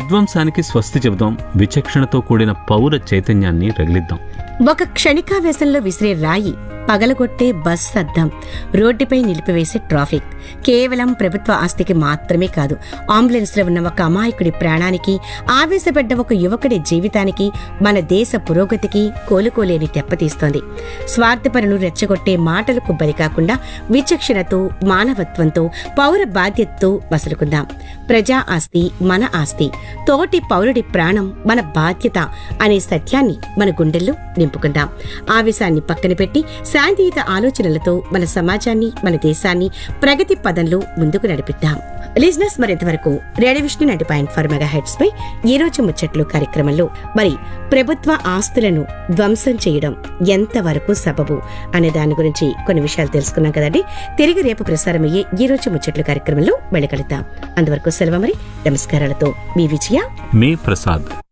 విధ్వంసానికి స్వస్తి చెబుదాం విచక్షణతో కూడిన పౌర చైతన్యాన్ని రగిలిద్దాం ఒక క్షణికావేశంలో విసిరే రాయి పగలగొట్టే బస్ అద్దం రోడ్డుపై నిలిపివేసే ట్రాఫిక్ కేవలం ప్రభుత్వ ఆస్తికి మాత్రమే కాదు అంబులెన్స్ లో ఉన్న ఒక అమాయకుడి ప్రాణానికి ఆవేశపడ్డ ఒక యువకుడి జీవితానికి మన దేశ పురోగతికి కోలుకోలేని దెబ్బతీస్తోంది స్వార్థపరులు రెచ్చగొట్టే మాటలకు బలి కాకుండా విచక్షణతో మానవత్వంతో పౌర బాధ్యతతో మసులుకుందాం ప్రజా ఆస్తి మన ఆస్తి తోటి పౌరుడి ప్రాణం మన బాధ్యత అనే సత్యాన్ని మన గుండెల్లో నింపుకుందాం ఆవేశాన్ని పక్కన పెట్టి శాంతియుత ఆలోచనలతో మన సమాజాన్ని మన దేశాన్ని ప్రగతి పదంలో ముందుకు నడిపిద్దాం లిజినెస్ మరింతవరకు radio Vishnu ninety point four mega hits పై ఈ రోజు ముచ్చట్లు కార్యక్రమంలో మరి ప్రభుత్వ ఆస్తులను ధ్వంసం చేయడం ఎంతవరకు సబబు అనే దాని గురించి కొన్ని విషయాలు తెలుసుకున్నాం కదండి తిరిగి రేపు ప్రసారమయ్యే ఈ రోజు ముచ్చట్లు కార్యక్రమంలో వెళ్ళగలుగుతాం అందువరకు సెలవు మరి నమస్కారాలతో మీ విజయ మే ప్రసాద్